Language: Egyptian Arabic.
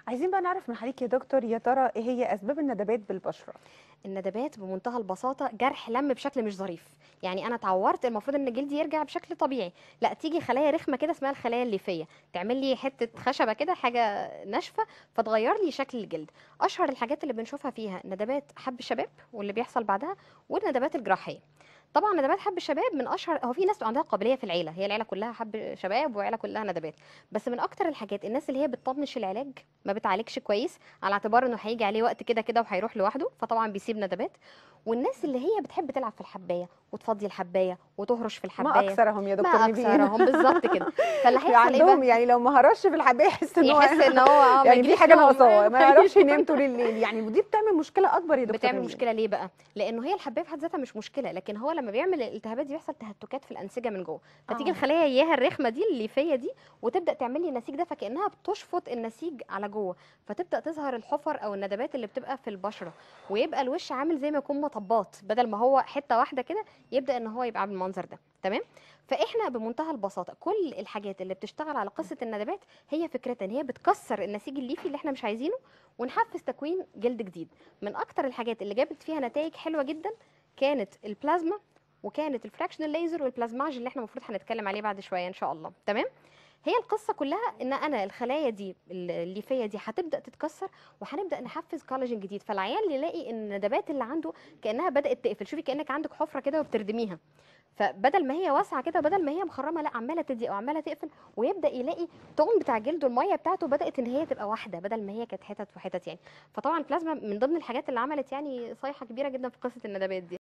عايزين بقى نعرف من حضرتك يا دكتور يا ترى ايه هي اسباب الندبات بالبشره الندبات بمنتهى البساطه جرح لم بشكل مش ظريف يعني انا اتعورت المفروض ان جلدي يرجع بشكل طبيعي لا تيجي خلايا رخمه كده اسمها الخلايا الليفيه تعمل لي حته خشبه كده حاجه ناشفه فتغير لي شكل الجلد اشهر الحاجات اللي بنشوفها فيها ندبات حب الشباب واللي بيحصل بعدها والندبات الجراحيه طبعا ندبات حب الشباب من اشهر هو في ناس عندها قابليه في العيله هي العيله كلها حب شباب وعيله كلها ندبات بس من اكتر الحاجات الناس اللي هي بتطنش العلاج ما بتعالجش كويس على اعتبار انه هيجي عليه وقت كده كده وهيروح لوحده فطبعا بيسيب ندبات والناس اللي هي بتحب تلعب في الحبايه وتفضي الحبايه وتهرش في ما الحبايه اكثرهم يا ما دكتور نبيل اكثرهم بالظبط كده فاللي هيحصل ايه عندهم بقى يعني لو ما هرش في الحبايه يحس ان هو يحس ان هو اه ما يعني في يجيليش حاجه نوم. ناقصاه ما يعرفش أيوة. ينام طول الليل يعني ودي بتعمل مشكله اكبر يا دكتور بتعمل نبيل. مشكله ليه بقى لانه هي الحبايه في حد ذاتها مش مشكله لكن هو لما بيعمل الالتهابات دي بيحصل تهتكات في الانسجه من جوه فتيجي آه. الخلايا اياها الرخمه دي الليفيه دي وتبدا تعمل لي النسيج ده فكانها بتشفط النسيج على جوه فتبدا تظهر الحفر او الندبات اللي بتبقى في البشره ويبقى الوش عامل زي ما يكون مطبات بدل ما هو حته واحده كده يبدا ان هو يبقى بالمنظر ده تمام فاحنا بمنتهى البساطه كل الحاجات اللي بتشتغل على قصه الندبات هي فكرتها ان هي بتكسر النسيج الليفي اللي احنا مش عايزينه ونحفز تكوين جلد جديد من اكتر الحاجات اللي جابت فيها نتائج حلوه جدا كانت البلازما وكانت الفراكشنال ليزر والبلازماج اللي احنا المفروض هنتكلم عليه بعد شويه ان شاء الله تمام هي القصه كلها ان انا الخلايا دي الليفيه دي هتبدا تتكسر وهنبدا نحفز كولاجين جديد فالعيان يلاقي ان الندبات اللي عنده كانها بدات تقفل شوفي كانك عندك حفره كده وبتردميها فبدل ما هي واسعه كده بدل ما هي مخرمه لا عماله تضيق او عماله تقفل ويبدا يلاقي تون بتاع جلده الميه بتاعته بدات ان هي تبقى واحده بدل ما هي كانت حتت وحتت يعني فطبعا البلازما من ضمن الحاجات اللي عملت يعني صيحه كبيره جدا في قصه الندبات دي